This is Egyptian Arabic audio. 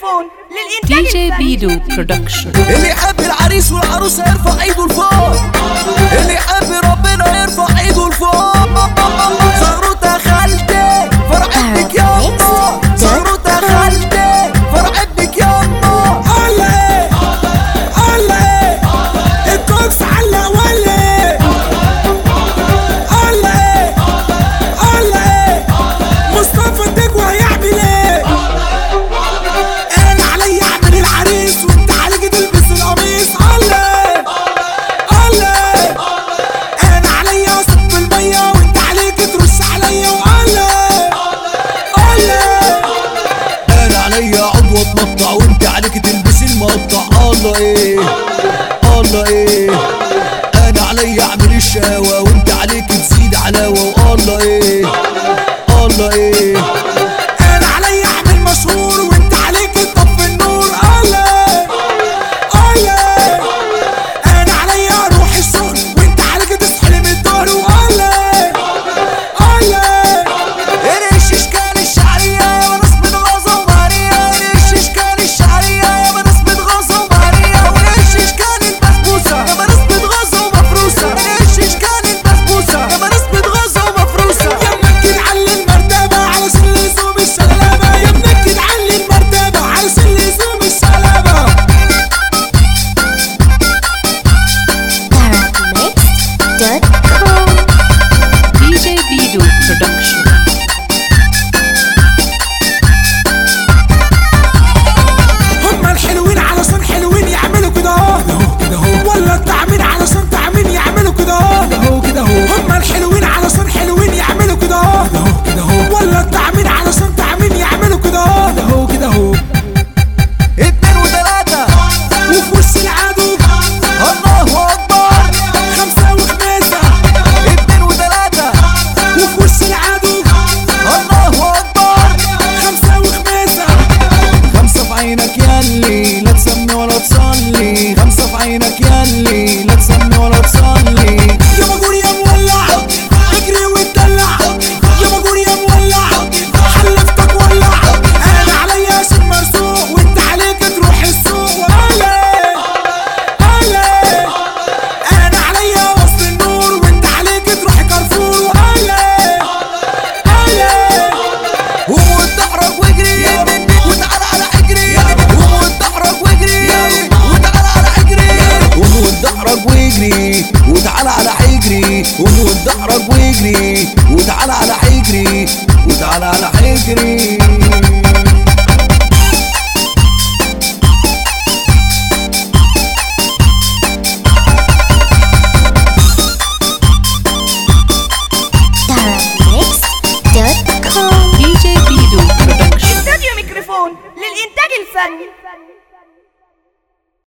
الميكروفون للإنتاج دي جي الفني بيدو برودكشن اللي يحب العريس والعروسة يرفع ايده لفوق اللي يحب ربنا يرفع ايده لفوق زغروطة خالتي فرح ابنك ياما زغروطة خالتي فرح ابنك ياما علي علي الكوكس على ولي علي علي مصطفى الدجوة هيعمل ايه انا علي اعمل العريس وانت عليك تلبس القميص علي علي انا علي اصب المية وانت عليك ترش عليا وعلي علي انا عليا عضو اتمطع وانت عليك تلبسي المقطع الله ايه الله ايه انا عليا اعمل الشهوة وانت عليك تزيد علاوة والله ايه الله ايه انا علي اعمل مشهور وانت عليك تطفي النور الله الله انا علي اروح الشغل وانت عليك تصحي من الظهر والله الله قرش اشكال الشعرية يا وناس متغاظة ومهرية قرش اشكال الشعرية يا وناس متغاظة ومهرية وقرش اشكال البسبوسة يا وناس متغاظة ومفروسة قرش اشكال البسبوسة يا وناس متغاظة ومفروسة يا ابنك تعلي المرتبة علشان لزوم الشغلابة يا ابنك تعلي المرتبة علشان لزوم الشغلابة Paramix.com دي جي بيدو برودكشن هما الحلوين علشان حلوين يعملوا كده اهو كده اهو ولا التعمين علشان تعمين يعملوا كده اهو كده اهو كده اهو هما الحلوين علشان حلوين يعملوا كده اهو كده اهو كده اهو ولا التعمين علشان تعمين يعملوا كده اهو كده اهو كده اهو اتنين وتلاتة وفي وش العدو الله أكبر خمسة وخميسة اتنين وتلاتة وفي وش العدو الله أكبر خمسة وخميسة خمسة في عينك ياللي